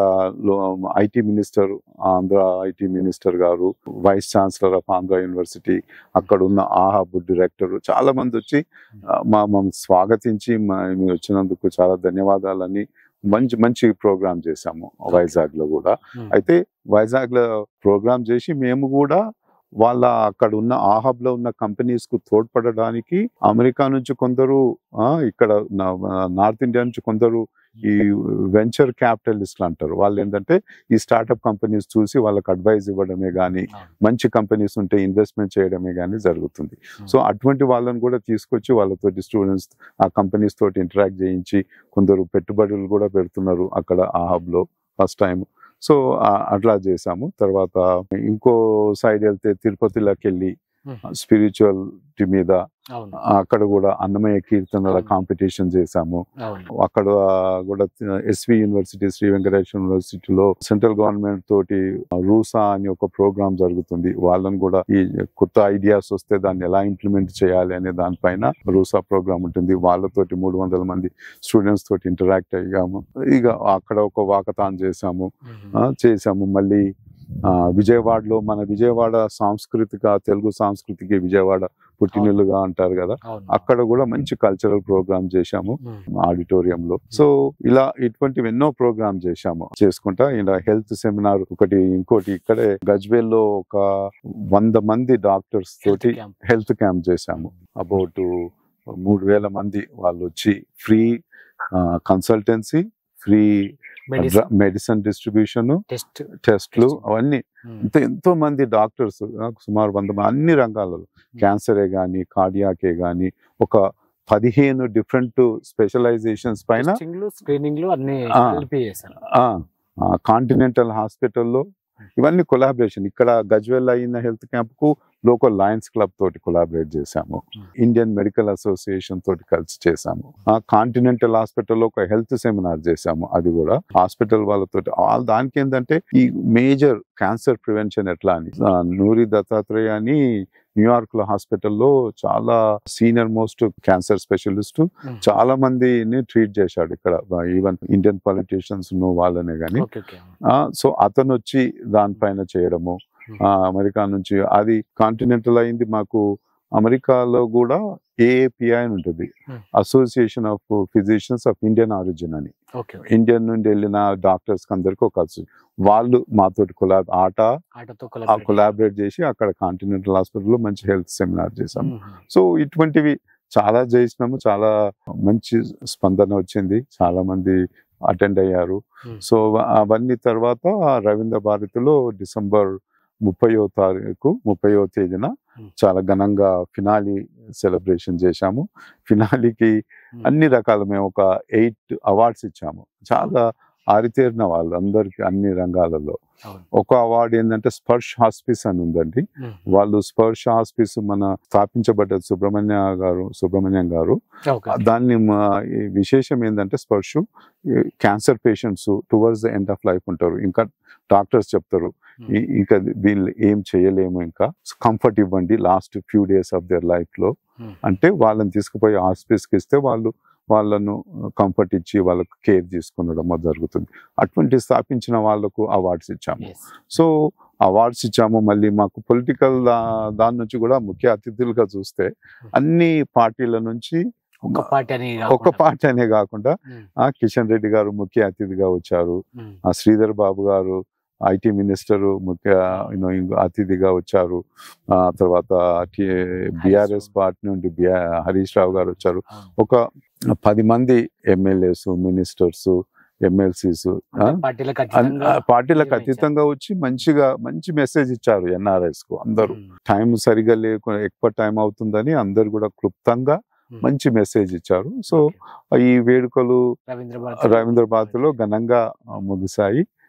IT minister Andhra IT minister గారు vice chancellor of Andhra university అక్కడ ఉన్న ఆ హబ్ డైరెక్టర్ చాలా మంది వచ్చి ఆ, మా మమ్మల్ని స్వాగతించి మా మీరు వచ్చినందుకు చాలా ధన్యవాదాలని మంచి మంచి ప్రోగ్రామ్ చేశాము వైజాగ్ లో కూడా అయితే వైజాగ్ లో ప్రోగ్రామ్ చేసి మేము కూడా వాళ్ళ అక్కడ ఉన్న ఆ హబ్ లో ఉన్న కంపెనీస్ కు తోడ్పడడానికి అమెరికా నుంచి కొందరు ఆ, ఇక్కడ నా- నార్త్ ఇండియా నుంచి కొందరు ఈ వెంచర్ క్యాపిటలిస్ట్లు అంటారు వాళ్ళు ఏంటంటే ఈ స్టార్ట్అప్ కంపెనీస్ చూసి వాళ్ళకి అడ్వైజ్ ఇవ్వడమే కానీ మంచి కంపెనీస్ ఉంటే ఇన్వెస్ట్మెంట్ చేయడమే కానీ జరుగుతుంది సో అటువంటి వాళ్ళని కూడా తీసుకొచ్చి వాళ్ళతోటి స్టూడెంట్స్ ఆ కంపెనీస్ తోటి ఇంటరాక్ట్ చేయించి కొందరు పెట్టుబడులు కూడా పెడుతున్నారు అక్కడ ఆ హబ్ లో ఫస్ట్ టైం సో ఆ- అట్లా చేసాము తర్వాత ఇంకో సైడ్ వెళ్తే తిరుపతిలోకి వెళ్ళి స్పిరిచువల్టీ మీద అవును అక్కడ కూడా అన్నమయ్య కీర్తనల అవును. కాంపిటీషన్ చేశాము అవును అక్కడ కూడా ఎస్వి యూనివర్సిటీ శ్రీ వెంకటేశ్వర యూనివర్సిటీలో సెంట్రల్ గవర్నమెంట్ తోటి రూసా అని ఒక ప్రోగ్రామ్ జరుగుతుంది వాళ్ళని కూడా ఈ కొత్త ఐడియాస్ వస్తే దాన్ని ఎలా ఇంప్లిమెంట్ చేయాలి అనే దానిపైన రూసా ప్రోగ్రామ్ ఉంటుంది వాళ్ళతోటి మూడు వందల మంది స్టూడెంట్స్ తోటి ఇంటరాక్ట్ అయ్యాము ఇక అక్కడ ఒక వాకతాన్ చేసాము ఆ, చేసాము మళ్ళీ ఆ, విజయవాడలో మన విజయవాడ సాంస్కృతిక తెలుగు సాంస్కృతికి విజయవాడ పుట్టినెల్లుగా అంటారు కదా అవును అక్కడ కూడా మంచి కల్చరల్ ప్రోగ్రామ్ చేశాము ఉమ్. ఆడిటోరియంలో సో ఇలా ఇటువంటివి ఎన్నో ప్రోగ్రామ్ చేశాము చేసుకుంటా ఇలా హెల్త్ సెమినార్ ఒకటి ఇంకోటి ఇక్కడే గజ్వేల్లో ఒక వంద మంది డాక్టర్స్ తోటి Health camp. హెల్త్ క్యాంప్ చేశాము అబౌట్ మూడు వేల మంది వాళ్ళు వచ్చి free consultancy free medicine medicine distribution test టెస్ట్లు Testing. అవన్నీ ఉమ్. ఇంత ఎంతో మంది డాక్టర్స్ సుమారు వంద మంది అన్ని రంగాలలో క్యాన్సరే కానీ కార్డియాకే కానీ ఒక పదిహేను డిఫరెంట్ స్పెషలైజేషన్స్ పైన టెస్టింగ్లు స్క్రీనింగ్లు అన్ని ఆ. కలిపి చేశారు కాంటినెంటల్ హాస్పిటల్లో ఇవన్నీ కొలాబరేషన్ ఇక్కడ గజ్వెల్ అయిన హెల్త్ క్యాంప్ కు లోకల్ లయన్స్ క్లబ్ తోటి కొలాబరేట్ చేశాము Hmm. ఇండియన్ మెడికల్ అసోసియేషన్ తోటి కలిసి చేశాము ఆ కాంటినెంటల్ హాస్పిటల్లో ఒక హెల్త్ సెమినార్ చేశాము అది కూడా హాస్పిటల్ వాళ్ళతోటి ఆ- దానికి ఏంటంటే ఈ మేజర్ క్యాన్సర్ ప్రివెన్షన్ ఎట్లా అని ఆ, నూరి దత్తాత్రేయ అని న్యూయార్క్ లో హాస్పిటల్లో చాలా senior most cancer specialist um. చాలా మందిని ట్రీట్ చేశాడు ఇక్కడ ఈవెన్ ఇండియన్ పొలిటీషియన్స్ వాళ్ళనే గాని ఓకే ఓకే ఆ సో అతను వచ్చి దానిపైన చేయడము Hmm. ఆ అమెరికా నుంచి అది కాంటినెంటల్ అయింది మాకు అమెరికాలో కూడా ఏఏపిఐ అని ఉంటుంది Hmm. Association of physicians of Indian origin అని ఓకే ఇండియన్ నుండి వెళ్ళిన డాక్టర్స్ అందరికి ఒక అసో- వాళ్ళు మాతోటి కొలాబ్ ఆట ఆటతో కొలాబరేట్ చేసి అక్కడ కాంటినెంటల్ హాస్పిటల్లో మంచి హెల్త్ సెమినార్ చేశాము సో ఇటువంటివి చాలా చేసినాము చాలా మంచి స్పందన వచ్చింది చాలా మంది అటెండ్ అయ్యారు Hmm. సో అవన్నీ తర్వాత రవీంద్ర భారతిలో డిసెంబర్ ముప్పయో తారీఖు ముప్పయో తేదీన Hmm. చాలా ఘనంగా ఫినాలి సెలబ్రేషన్ చేశాము ఫినాలికి అన్ని రకాల మేము ఒక ఎయిట్ అవార్డ్స్ ఇచ్చాము చాలా ఆరితేరిన వాళ్ళు అందరికి అన్ని రంగాలలో అవును. ఒక అవార్డు ఏంటంటే స్పర్శ్ హాస్పిస్ అని ఉందండి వాళ్ళు స్పర్శ హాస్పిస్ మన స్థాపించబడ్డ సుబ్రహ్మణ్య గారు సుబ్రహ్మణ్యం గారు ఓకే దాన్ని మా- ఈ విశేషం ఏంటంటే Sparsha cancer patients towards the end of life ఉంటారు ఇంకా డాక్టర్స్ చెప్తారు ఈ- ఇంకా వీళ్ళు ఏం చేయలేము ఇంకా కంఫర్ట్ ఇవ్వండి last few days of their life లో Hmm. అంటే వాళ్ళని తీసుకుపోయి హాస్పిస్కి ఇస్తే వాళ్ళు వాళ్ళను కంఫర్ట్ ఇచ్చి వాళ్ళకు కేర్ తీసుకునడం జరుగుతుంది అటువంటి స్థాపించిన వాళ్ళకు అవార్డ్స్ ఇచ్చాము Yes. సో అవార్డ్స్ ఇచ్చాము మళ్ళీ మాకు పొలిటికల్ దాని నుంచి కూడా ముఖ్య అతిథులుగా చూస్తే అన్ని పార్టీల నుంచి ఒక్క పార్టీ అని ఒక్క కాకుండా. పార్టీ అనే కాకుండా ఉమ్, ఆ కిషన్ రెడ్డి గారు ముఖ్య అతిథిగా వచ్చారు ఉమ్, ఆ శ్రీధర్ బాబు గారు ఐటీ మినిస్టర్ ముఖ్య యూనో అతిథిగా వచ్చారు ఆ తర్వాత బిఆర్ఎస్ పార్టీ నుండి బిఆర్ హరీష్ రావు గారు వచ్చారు అవును. ఒక పది మంది ఎమ్మెల్యేస్ మినిస్టర్స్ ఎమ్మెల్సీస్ అంటే పార్టీలకు అతీతంగా పార్టీలకు నిర్వహించారు. అతీతంగా వచ్చి మంచిగా మంచి మెసేజ్ ఇచ్చారు ఎన్ఆర్ఎస్ కు అందరూ ఉమ్, టైం సరిగా లేకుండా ఎక్కువ టైం అవుతుందని అందరు కూడా క్లుప్తంగా ఉమ్. మంచి మెసేజ్ ఇచ్చారు సో ఓకే. ఈ వేడుకలు రవీంద్ర భారతి రవీంద్ర భారతిలో ఘనంగా ఆ, ముగిశాయి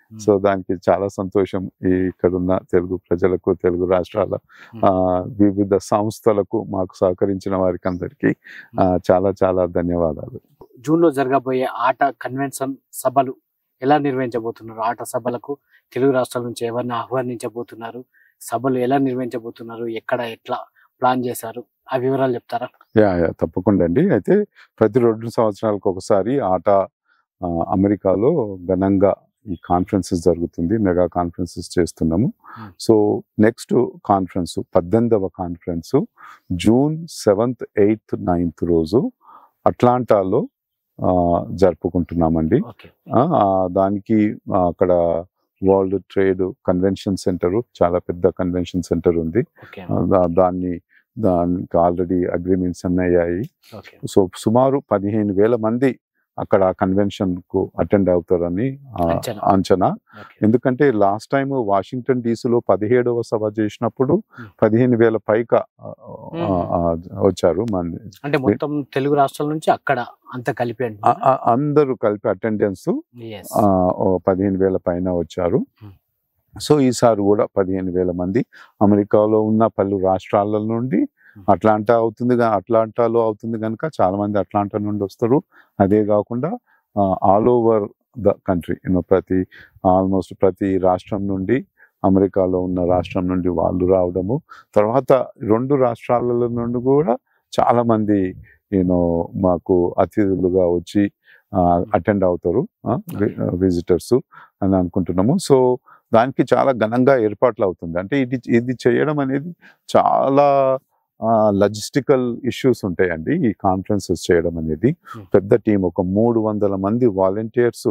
సో దానికి చాలా సంతోషం ఈ ఇక్కడున్న తెలుగు ప్రజలకు తెలుగు రాష్ట్రాల ఆ, వివిధ సంస్థలకు మాకు సహకరించిన వారికి అందరికీ ఆ, చాలా చాలా ధన్యవాదాలు జూన్ లో జరగబోయే ఆట కన్వెన్షన్ సభలు ఎలా నిర్వహించబోతున్నారు ఆట సభలకు తెలుగు రాష్ట్రాల నుంచి ఎవరిని ఆహ్వానించబోతున్నారు సభలు ఎలా నిర్వహించబోతున్నారు ఎక్కడ ఎట్లా ప్లాన్ చేశారు ఆ వివరాలు చెప్తారా యా యా తప్పకుండా అండి అయితే ప్రతి రెండు సంవత్సరాలకు ఒకసారి ఆట ఆ, అమెరికాలో ఘనంగా ఈ కాన్ఫరెన్సెస్ జరుగుతుంది మెగా కాన్ఫరెన్సెస్ చేస్తున్నాము Hmm. సో నెక్స్ట్ కాన్ఫరెన్స్ పద్దెనిమిదవ conference June seventh eighth ninth రోజు అట్లాంటాలో ఆ, జరుపుకుంటున్నామండి ఓకే ఆ, ఆ, దానికి ఆ, అక్కడ వరల్డ్ ట్రేడ్ కన్వెన్షన్ సెంటర్ చాలా పెద్ద కన్వెన్షన్ సెంటర్ ఉంది ఓకే ఆ, దా- దాన్ని దానికి ఆల్రెడీ అగ్రిమెంట్స్ అన్నీ అయ్యాయి ఓకే సో సుమారు పదిహేను వేల మంది అక్కడ కన్వెన్షన్ కు అటెండ్ అవుతారని ఆ, అంచనా. అంచనా ఓకే ఎందుకంటే లాస్ట్ టైం వాషింగ్టన్ డీసీలో పదిహేడవ సభ చేసినప్పుడు Hmm. పదిహేను వేల పైగా ఆ, ఆ, ఆ, వచ్చారు మంది అంటే మొత్తం తెలుగు రాష్ట్రాల నుంచి అక్కడ అంత కలిపి ఆ- ఆ- అందరూ కలిపి అటెండెన్స్ ఎస్ ఆ, ఓ పదిహేను వేల పైన వచ్చారు Hmm. సో ఈసారి కూడా పదిహేను వేల మంది అమెరికాలో ఉన్న పలు రాష్ట్రాల నుండి Hmm. అట్లాంటా అవుతుంది గా- అట్లాంటాలో అవుతుంది కనుక చాలా మంది అట్లాంటా నుండి వస్తారు అదే కాకుండా all over the country you know ప్రతి ఆల్మోస్ట్ ప్రతి రాష్ట్రం నుండి అమెరికాలో ఉన్న రాష్ట్రం నుండి వాళ్ళు రావడము తర్వాత రెండు రాష్ట్రాల నుండి కూడా చాలా మంది యూనో మాకు అతిథులుగా వచ్చి అటెండ్ అవుతారు విజిటర్స్ అని అనుకుంటున్నాము సో దానికి చాలా ఘనంగా ఏర్పాట్లు అవుతుంది అంటే ఇది ఇది చేయడం అనేది చాలా లజిస్టికల్ ఇష్యూస్ ఉంటాయండి ఈ కాన్ఫరెన్సెస్ చేయడం అనేది Hmm. పెద్ద టీం ఒక మూడు వందల మంది వాలంటీర్స్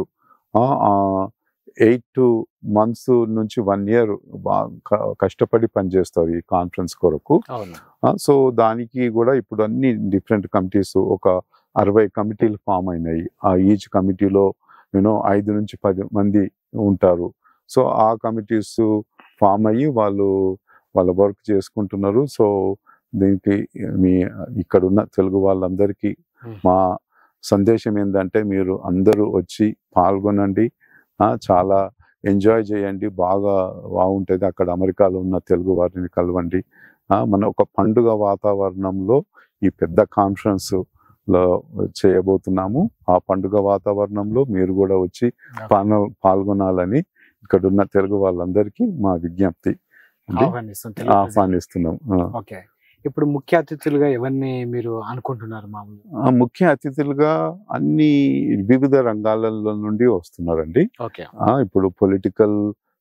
ఎయిట్ టు మంత్స్ నుంచి వన్ ఇయర్ కష్టపడి పనిచేస్తారు ఈ కాన్ఫరెన్స్ కొరకు అవును ఆ, సో దానికి కూడా ఇప్పుడు అన్ని డిఫరెంట్ కమిటీస్ ఒక అరవై కమిటీలు ఫామ్ అయినాయి ఆ ఈచ్ కమిటీలో యూనో ఐదు నుంచి పది మంది ఉంటారు సో ఆ కమిటీస్ ఫామ్ అయ్యి వాళ్ళు వాళ్ళ వర్క్ చేసుకుంటున్నారు సో దీనికి మీ ఇక్కడ ఉన్న తెలుగు వాళ్ళందరికీ Hmm. మా సందేశం ఏంటంటే మీరు అందరూ వచ్చి పాల్గొనండి ఆ, చాలా ఎంజాయ్ చేయండి బాగా బాగుంటుంది అక్కడ అమెరికాలో ఉన్న తెలుగు వారిని కలవండి ఆ, మన ఒక పండుగ వాతావరణంలో ఈ పెద్ద కాన్ఫరెన్స్ లో చేయబోతున్నాము ఆ పండుగ వాతావరణంలో మీరు కూడా వచ్చి పాల్గొ పాల్గొనాలని ఇక్కడ ఉన్న తెలుగు వాళ్ళందరికీ మా విజ్ఞప్తి అండి. ఆహ్వానిస్తాం తెలుగు ప్రజలు. ఆహ్వానిస్తున్నాం ఆ. ఓకే ఇప్పుడు ముఖ్య అతిథులుగా ఎవరిని మీరు అనుకుంటున్నారు మామూలు ఆ, ముఖ్య అతిథులుగా అన్ని వివిధ రంగాలలో నుండి వస్తున్నారండి ఓకే ఆ, ఇప్పుడు పొలిటికల్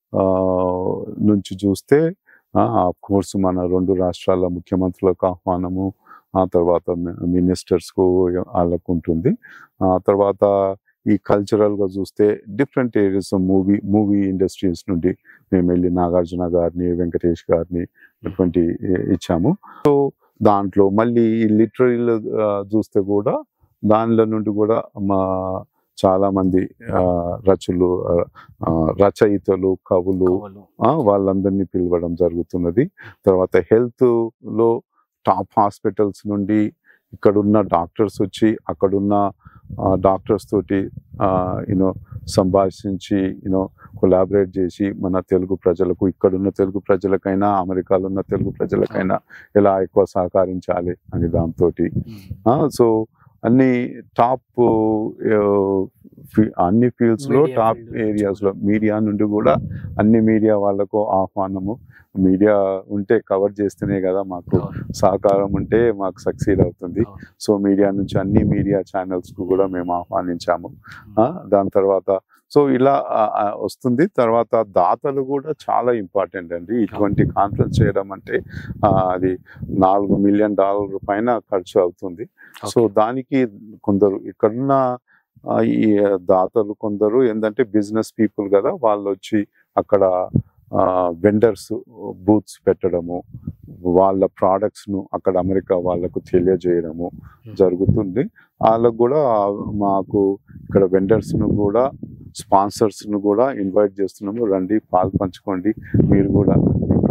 నుంచి చూస్తే ఆఫ్ కోర్స్ మన రెండు రాష్ట్రాల ముఖ్యమంత్రులకు ఆహ్వానము ఆ తర్వాత మినిస్టర్స్ కు వాళ్ళకు ఉంటుంది ఆ తర్వాత ఈ కల్చరల్ గా చూస్తే different areas movie movie industries నుండి మేము వెళ్ళి నాగార్జున గారిని వెంకటేష్ గారిని అటువంటి ఇచ్చాము సో దాంట్లో మళ్ళీ లిటరీలు చూస్తే కూడా దానిలో నుండి కూడా మా చాలా మంది ఆ, రచనలు ఆ, ఆ, రచయితలు కవులు కవులు. ఆ, వాళ్ళందరినీ పిలవడం జరుగుతున్నది తర్వాత హెల్త్ లో టాప్ హాస్పిటల్స్ నుండి ఇక్కడున్న డాక్టర్స్ వచ్చి అక్కడున్న డాక్టర్స్ తోటి యూనో సంభాషించి యూనో కొలాబరేట్ చేసి మన తెలుగు ప్రజలకు ఇక్కడున్న తెలుగు ప్రజలకైనా అమెరికాలో ఉన్న తెలుగు ప్రజలకైనా ఎలా ఎక్కువ సహకరించాలి అని దాంతో ఉమ్. సో అన్ని టాప్ అన్ని ఫీల్డ్స్ లో Media టాప్ field నుంచి ఏరియాస్ లో మీడియా నుండి కూడా అన్ని మీడియా వాళ్ళకు ఆహ్వానము మీడియా ఉంటే కవర్ చేస్తేనే కదా మాకు అవును. సహకారం ఉంటే మాకు సక్సీడ్ అవుతుంది అవును. సో మీడియా నుంచి అన్ని మీడియా ఛానల్స్ కు కూడా మేము ఆహ్వానించాము ఆ, దాని తర్వాత సో ఇలా ఆ, ఆ, వస్తుంది తర్వాత దాతలు కూడా చాలా ఇంపార్టెంట్ అండి ఇటువంటి కాన్ఫరెన్స్ చేయడం అంటే ఆ, అది నాలుగు మిలియన్ డాలర్ పైన ఖర్చు అవుతుంది సో ఓకే. దానికి కొందరు ఇక్కడున్న ఆ, ఈ దాతలు కొందరు ఏంటంటే బిజినెస్ పీపుల్ కదా వాళ్ళు వచ్చి అక్కడ వెండర్స్ బూత్స్ పెట్టడము వాళ్ళ products ను అక్కడ అమెరికా వాళ్ళకు తెలియజేయడము Hmm. జరుగుతుంది వాళ్ళకు కూడా మాకు ఇక్కడ vendors ను కూడా స్పాన్సర్స్ ను కూడా ఇన్వైట్ చేస్తున్నాము రండి పాలు పంచుకోండి మీరు కూడా మీ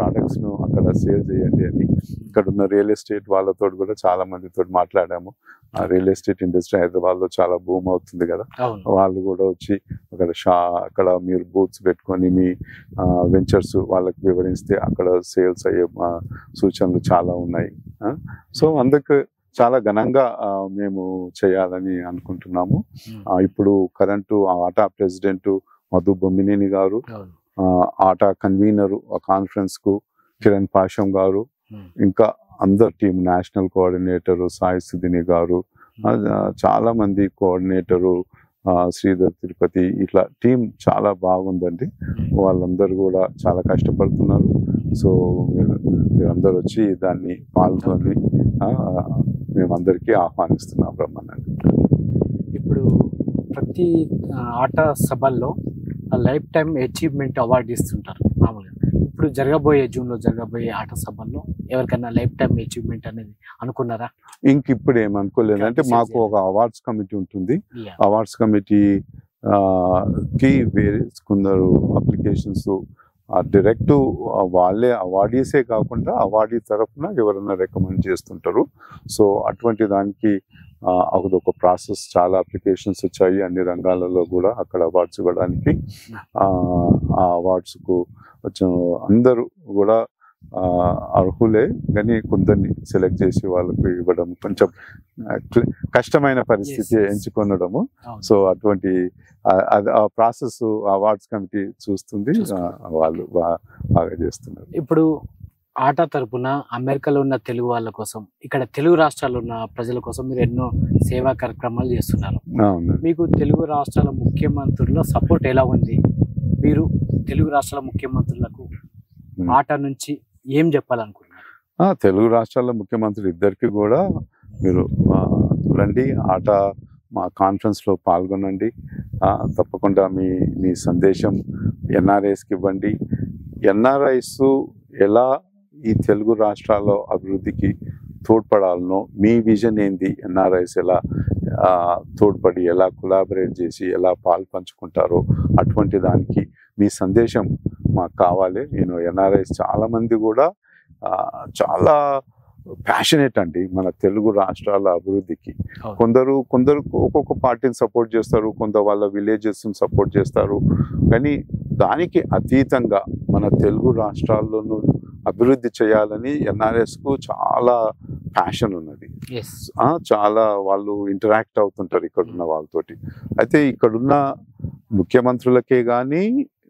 products ను అక్కడ సేల్ చేయండి అని ఇక్కడ ఉన్న రియల్ ఎస్టేట్ వాళ్ళతో కూడా చాలా మందితో మాట్లాడాము ఆ రియల్ ఎస్టేట్ ఇండస్ట్రీ హైదరాబాద్ లో చాలా భూమి అవుతుంది కదా అవును వాళ్ళు కూడా వచ్చి అక్కడ షా అక్కడ మీరు బూత్స్ పెట్టుకొని మీ వెంచర్స్ వాళ్ళకి వివరిస్తే అక్కడ సేల్స్ అయ్యే ఆ, సూచనలు చాలా ఉన్నాయి సో అందుకు చాలా ఘనంగా ఆ, మేము చేయాలని అనుకుంటున్నాము ఉమ్, ఆ, ఇప్పుడు current ATA president Madhu Bommineni గారు అవును ఆ, ఆటా కన్వీనర్ కాన్ఫరెన్స్ కు కిరణ్ పాషం గారు ఉమ్, ఇంకా అందరు team national coordinator Sai Sudhini గారు ఆ, చాలా మంది కోఆర్డినేటరు ఆ, శ్రీధర్ తిరుపతి ఇట్లా టీం చాలా బాగుందండి వాళ్ళందరూ కూడా చాలా కష్టపడుతున్నారు సో మీరు మీరందరూ వచ్చి దాన్ని పాల్గొని ఆ, మేమందరికీ ఆహ్వానిస్తున్నాం రమ్మనండి ఇప్పుడు ప్రతి ఆ, ఆట సభల్లో లైఫ్ టైం అచీవ్మెంట్ అవార్డు ఇస్తుంటారు మామూలుగా ఇప్పుడు జరగబోయే జూన్ లో జరగబోయే ఆట సభల్లో ఎవరికైనా లైఫ్ టైం అచీవ్మెంట్ అనేది అనుకున్నారా ఇంక ఇప్పుడు ఏమనుకోలేదు అంటే మాకు ఒక అవార్డ్స్ కమిటీ ఉంటుంది Yeah. అవార్డ్స్ కమిటీ కి వేరే కొందరు అప్లికేషన్స్ డైరెక్ట్ వాళ్ళే అవార్డీసే కాకుండా అవార్డీ తరఫున ఎవరైనా రికమెండ్ చేస్తుంటారు సో అటువంటి దానికి ఆ, అదొక ప్రాసెస్ చాలా అప్లికేషన్స్ వచ్చాయి అన్ని రంగాలలో కూడా అక్కడ అవార్డ్స్ ఇవ్వడానికి ఆ అవార్డ్స్ కు వచ్చిన అందరూ కూడా ఆ, అర్హులే కానీ కొందరిని సెలెక్ట్ చేసి వాళ్ళకు ఇవ్వడం కొంచెం ఆ, క్లి- కష్టమైన పరిస్థితి yes. ఎంచుకొనడము అవును. సో అటువంటి ఆ- అది ఆ ప్రాసెస్ అవార్డ్స్ కమిటీ చూస్తుంది ఆ, చూసుకుంటుంది. వాళ్ళు బా- బాగా చేస్తున్నారు ఇప్పుడు ఆట తరపున అమెరికాలో ఉన్న తెలుగు వాళ్ళ కోసం ఇక్కడ తెలుగు రాష్ట్రాల్లో ఉన్న ప్రజల కోసం మీరు ఎన్నో సేవా కార్యక్రమాలు చేస్తున్నారు అవును మీకు తెలుగు రాష్ట్రాల ముఖ్యమంత్రుల సపోర్ట్ ఎలా ఉంది మీరు తెలుగు రాష్ట్రాల ముఖ్యమంత్రులకు Hmm. ఆట నుంచి ఏం చెప్పాలనుకుంటున్నారు ఆ, తెలుగు రాష్ట్రాల ముఖ్యమంత్రి ఇద్దరికి కూడా మీరు ఆ, రండి ఆట మా కాన్ఫరెన్స్ లో పాల్గొనండి ఆ, తప్పకుండా మీ మీ సందేశం ఎన్ఆర్ఐస్కి ఇవ్వండి ఎన్ఆర్ఐస్ ఎలా ఈ తెలుగు రాష్ట్రాల్లో అభివృద్ధికి తోడ్పడాలనో మీ విజన్ ఏంది ఎన్ఆర్ఐస్ ఎలా ఆ, తోడ్పడి ఎలా కొలాబరేట్ చేసి ఎలా పాలు పంచుకుంటారో అటువంటి దానికి మీ సందేశం మాకు కావాలి నేను ఎన్ఆర్ఐస్ చాలా మంది కూడా ఆ, చాలా ప్యాషనేట్ అండి మన తెలుగు రాష్ట్రాల అభివృద్ధికి అవును. కొందరు కొందరు ఒక్కొక్క పార్టీని సపోర్ట్ చేస్తారు కొందరు వాళ్ళ విలేజెస్ సపోర్ట్ చేస్తారు కానీ దానికి అతీతంగా మన తెలుగు రాష్ట్రాల్లోనూ అభివృద్ధి చేయాలని ఎన్ఆర్ఎస్ కు చాలా ప్యాషన్ ఉన్నది ఎస్ ఆ, చాలా వాళ్ళు ఇంటరాక్ట్ అవుతుంటారు ఇక్కడ ఉన్న వాళ్ళతోటి అయితే ఇక్కడున్న ముఖ్యమంత్రులకే కానీ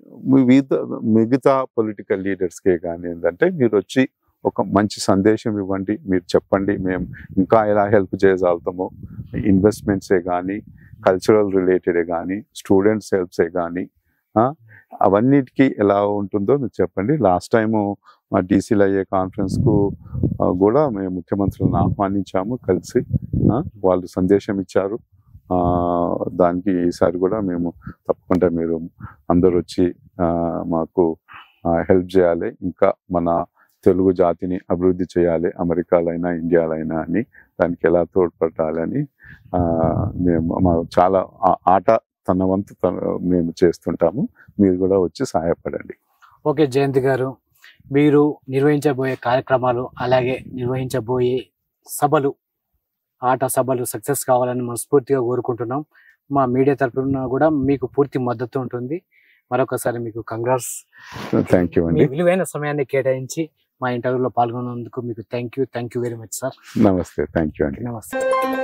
మిగతా మిగతా పొలిటికల్ లీడర్స్కే కానీ ఏంటంటే మీరు వచ్చి ఒక మంచి సందేశం ఇవ్వండి మీరు చెప్పండి మేము ఇంకా ఎలా హెల్ప్ చేయగలుగుతామో ఇన్వెస్ట్మెంట్సే కానీ కల్చరల్ రిలేటెడే కానీ స్టూడెంట్స్ హెల్ప్సే కానీ అవన్నిటికీ ఎలా ఉంటుందో మీరు చెప్పండి లాస్ట్ టైము మా డీసీలు అయ్యే కాన్ఫరెన్స్కు ఆ, కూడా మేము ముఖ్యమంత్రులను ఆహ్వానించాము కలిసి ఆ, వాళ్ళు సందేశం ఇచ్చారు ఆ, దానికి ఈసారి కూడా మేము తప్పకుండా మీరు అందరూ వచ్చి ఆ, మాకు హెల్ప్ చేయాలి ఇంకా మన తెలుగు జాతిని అభివృద్ధి చేయాలి అమెరికాలో అయినా ఇండియాలో అయినా అని దానికి ఎలా తోడ్పడాలని ఆ, మేము మా చాలా ఆ- ఆట తన వంతు తన- మేము చేస్తుంటాము మీరు కూడా వచ్చి సహాయపడండి ఓకే జయంత్ గారు మీరు నిర్వహించబోయే కార్యక్రమాలు అలాగే నిర్వహించబోయే సభలు ఆట సభలు సక్సెస్ కావాలని మనస్ఫూర్తిగా కోరుకుంటున్నాం మా మీడియా తరపున కూడా మీకు పూర్తి మద్దతు ఉంటుంది మరొకసారి మీకు కంగ్రాట్స్ థ్యాంక్ యూ మీ అండి విలువైన సమయాన్ని కేటాయించి మా ఇంటర్వ్యూలో పాల్గొన్నందుకు మీకు thank you thank you very much sir నమస్తే థ్యాంక్ యూ అండి నమస్తే